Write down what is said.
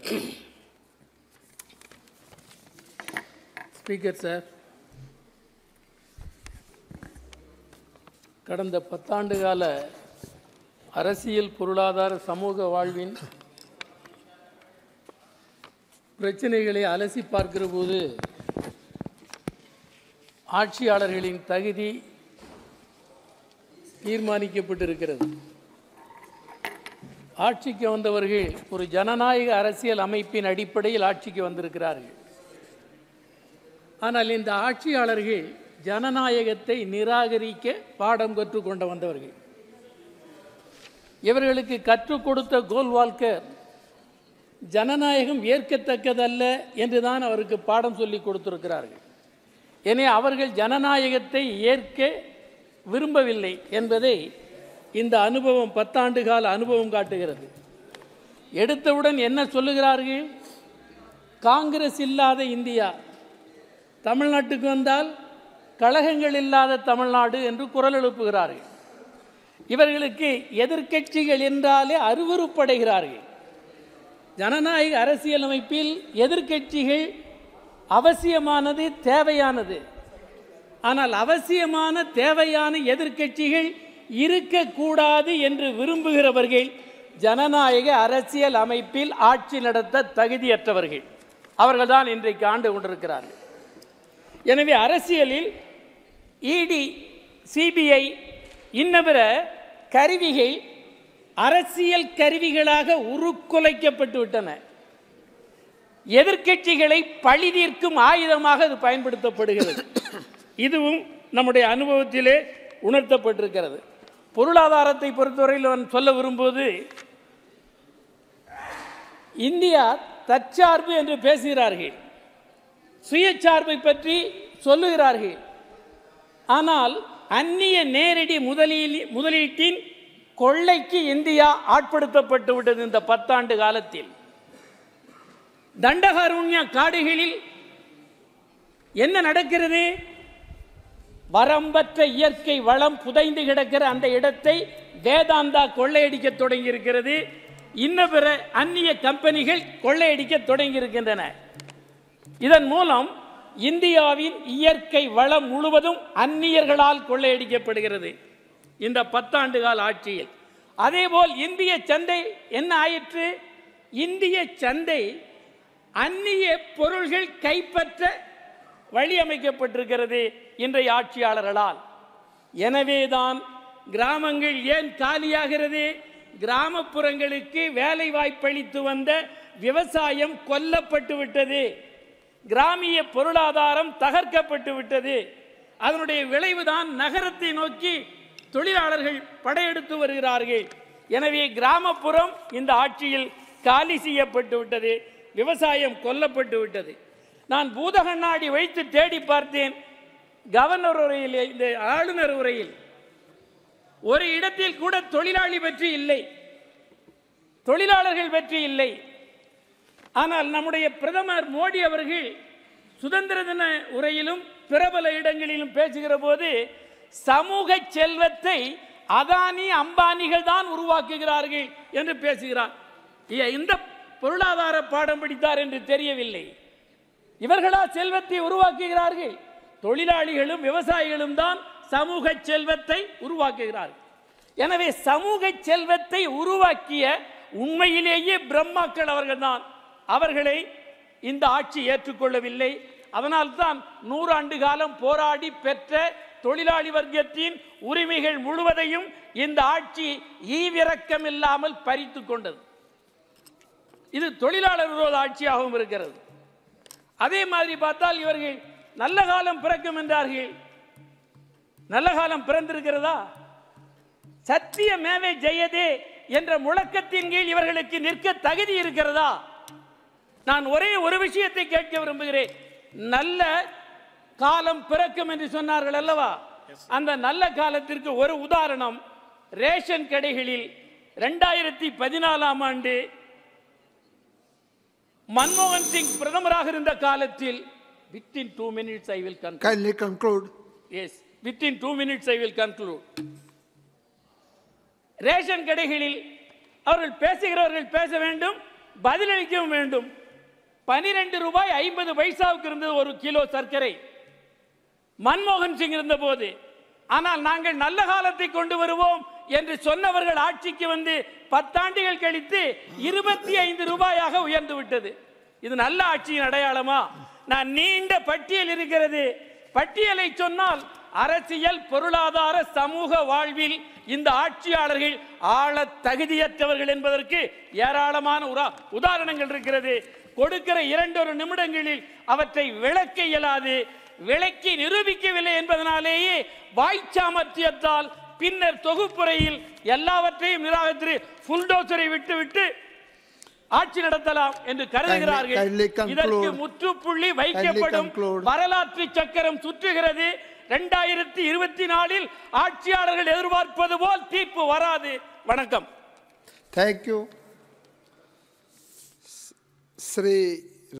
Speaker sir கடந்த பத்தாண்டு கால அரசியல் பொருளாதார சமூக வாழ்வின் பிரச்சனைகளை அலசி பார்க்கிற போது ஆட்சியாளர்களின் தகுதி தீர்மானிக்கப்பட்டிருக்கிறது ஆட்சிக்கு வந்தவர்கள் ஒரு ஜனநாயக அரசியல் அமைப்பின் அடிப்படையில் ஆட்சிக்கு வந்திருக்கிறார்கள் ஆனால் இந்த ஆட்சியாளர்கள் ஜனநாயகத்தை நிராகரிக்க பாடம் கற்றுக்கொண்டு வந்தவர்கள் இவர்களுக்கு கற்றுக் கொடுத்த கோல்வால்கர் ஜனநாயகம் ஏற்கத்தக்கதல்ல என்றுதான் அவருக்கு பாடம் சொல்லி கொடுத்திருக்கிறார்கள் எனவே அவர்கள் ஜனநாயகத்தை ஏற்க விரும்பவில்லை என்பதை இந்த அனுபவம் பத்தாண்டு கால அனுபவம் காட்டுகிறது எடுத்தவுடன் என்ன சொல்லுகிறார்கள் காங்கிரஸ் இல்லாத இந்தியா தமிழ்நாட்டுக்கு வந்தால் கழகங்கள் இல்லாத தமிழ்நாடு என்று குரல் எழுப்புகிறார்கள் இவர்களுக்கு எதிர்க்கட்சிகள் என்றாலே அருவருப்படைகிறார்கள் ஜனநாயக அரசியலமைப்பில் எதிர்க்கட்சிகள் அவசியமானது தேவையானது ஆனால் அவசியமான தேவையான எதிர்க்கட்சிகள் இருக்கக்கூடாது என்று விரும்புகிறவர்கள் ஜனநாயக அரசியல் அமைப்பில் ஆட்சி நடத்த தகுதியற்றவர்கள் அவர்கள்தான் இன்றைக்கு ஆண்டு கொண்டிருக்கிறார்கள் எனவே அரசியலில் இடி சிபிஐ இன்னபிற கருவிகள் அரசியல் கருவிகளாக உருக்குலைக்கப்பட்டு விட்டன எதிர்க்கட்சிகளை பழிதீர்க்கும் ஆயுதமாக அது பயன்படுத்தப்படுகிறது இதுவும் நம்முடைய அனுபவத்திலே உணர்த்தப்பட்டிருக்கிறது பொருளாதாரத்தை பொறுத்தவரையில் நான் சொல்ல விரும்புவது இந்தியா தற்சார்பு என்று பேசுகிறார்கள் சுயச்சார்பை பற்றி சொல்லுகிறார்கள் ஆனால் அந்நிய நேரடி முதலீல் முதலீட்டின் கொள்ளைக்கு இந்தியா ஆட்படுத்தப்பட்டு விட்டது இந்த பத்தாண்டு காலத்தில் தண்டகாரண்ய காடுகளில் என்ன நடக்கிறது வரம்பற்ற இயற்கை வளம் புதைந்து கிடக்கிற அந்த இடத்தை வேதாந்தா கொள்ளையடிக்க தொடங்கி இருக்கிறது இன்ன பிற அந்நிய கம்பெனிகள் கொள்ளையடிக்க தொடங்கி இருக்கின்றன இதன் மூலம் இந்தியாவின் இயற்கை வளம் முழுவதும் அந்நியர்களால் கொள்ளையடிக்கப்படுகிறது இந்த பத்தாண்டு கால ஆட்சியில் அதேபோல் இந்திய சந்தை என்ன ஆயிற்று இந்திய சந்தை அந்நிய பொருள்கள் கைப்பற்ற வழி அமைக்கப்பட்டிருக்கிறது இன்றைய ஆட்சியாளர்களால் எனவேதான் கிராமங்கள் ஏன் காலியாகிறது கிராமப்புறங்களுக்கு வேலை வாய்ப்பளித்து வந்த விவசாயம் கொல்லப்பட்டு விட்டது கிராமிய பொருளாதாரம் தகர்க்கப்பட்டு விட்டது அதனுடைய விளைவுதான் நகரத்தை நோக்கி தொழிலாளர்கள் படையெடுத்து வருகிறார்கள் எனவே கிராமப்புறம் இந்த ஆட்சியில் காலி செய்யப்பட்டு விட்டது விவசாயம் கொல்லப்பட்டு விட்டது நான் பூதகண்ணாடி வைத்து தேடி பார்த்தேன் கவர்னர் உரையில் இந்த ஆளுநர் உரையில் ஒரு இடத்தில் கூட தொழிலாளி பற்றி இல்லை தொழிலாளர்கள் பற்றி இல்லை ஆனால் நம்முடைய பிரதமர் மோடி அவர்கள் சுதந்திர தின உரையிலும் பிரபல இடங்களிலும் பேசுகிற போது சமூக செல்வத்தை அதானி அம்பானிகள் தான் உருவாக்குகிறார்கள் என்று பேசுகிறார் இ- இந்த பொருளாதார பாடம் படித்தார் என்று தெரியவில்லை இவர்களா செல்வத்தை உருவாக்குகிறார்கள் தொழிலாளிகளும் விவசாயிகளும் தான் சமூக செல்வத்தை உருவாக்குகிறார்கள் எனவே சமூக செல்வத்தை உருவாக்கிய உண்மையிலேயே பிரம்மாக்கள் அவர்கள்தான் அவர்களை இந்த ஆட்சி ஏற்றுக்கொள்ளவில்லை அதனால்தான் நூறாண்டு காலம் போராடி பெற்ற தொழிலாளி வர்க்கத்தின் உரிமைகள் முழுவதையும் இந்த ஆட்சி ஈவிரக்கம் இல்லாமல் பறித்து கொண்டது இது தொழிலாளர் விரோத ஆட்சியாகவும் இருக்கிறது அதே மாதிரி பார்த்தால் இவர்கள் நல்ல காலம் பிறக்கும் என்றார்கள் நல்ல காலம் பிறந்திருக்கிறதா சத்திய மேவே ஜெயதே என்ற முழக்கத்தின் கீழ் இவர்களுக்கு நிற்க தகுதி இருக்கிறதா நான் ஒரே ஒரு விஷயத்தை கேட்க விரும்புகிறேன் நல்ல காலம் பிறக்கும் என்று சொன்னார்கள் அல்லவா அந்த நல்ல காலத்திற்கு ஒரு உதாரணம் ரேஷன் கடைகளில் ரெண்டாயிரத்தி பதினாலாம் ஆண்டு மன்மோகன் சிங் பிரதமராக இருந்த காலத்தில் within two minutes I will conclude Kindly conclude. Yes within two minutes I will conclude ration கடைகளில் அவர்கள் பேசுகிறவர்கள் பேச வேண்டும் பதிலளிக்கவும் வேண்டும் பனிரெண்டு ரூபாய் ஐம்பது பைசாவுக்கு இருந்தது ஒரு கிலோ சர்க்கரை மன்மோகன் சிங் இருந்தபோது ஆனால் நாங்கள் நல்ல காலத்தை கொண்டு வருவோம் என்று சொன்னவர்கள் ஆட்சிக்கு வந்து பத்தாண்டுகள் கழித்து இருபத்தி ஐந்து ரூபாயாக உயர்ந்து விட்டது இது நல்ல ஆட்சியின் அடையாளமா நான் நீண்ட பட்டியல் இருக்கிறது பட்டியலை சொன்னால் அரசியல் பொருளாதார சமூக வாழ்வில் இந்த ஆட்சியாளர்கள் ஆள தகுதியற்றவர்கள் என்பதற்கு ஏராளமான உரா- உதாரணங்கள் இருக்கிறது கொடுக்கிற இரண்டொரு நிமிடங்களில் அவற்றை விளக்க இயலாது விளக்கி நிரூபிக்கவில்லை என்பதனாலேயே வாய்ச்சாமர்த்தியத்தால் பின்னர் தொகுப்புரையில் எல்லாவற்றையும் நிராகரித்து புல்டோசரை விட்டுவிட்டு ஆட்சி நடத்தலாம் என்று கருதுகிறார்கள் kindly conclude. இதற்கு முற்றுப்புள்ளி வைக்கப்படும் conclude. வரலாற்று சக்கரம் சுற்றுகிறது இரண்டாயிரத்தி இருபத்தி நாலில் ஆட்சியாளர்கள் எதிர்பார்ப்பது போல் தீர்ப்பு வராது வணக்கம் Thank you. S- Sri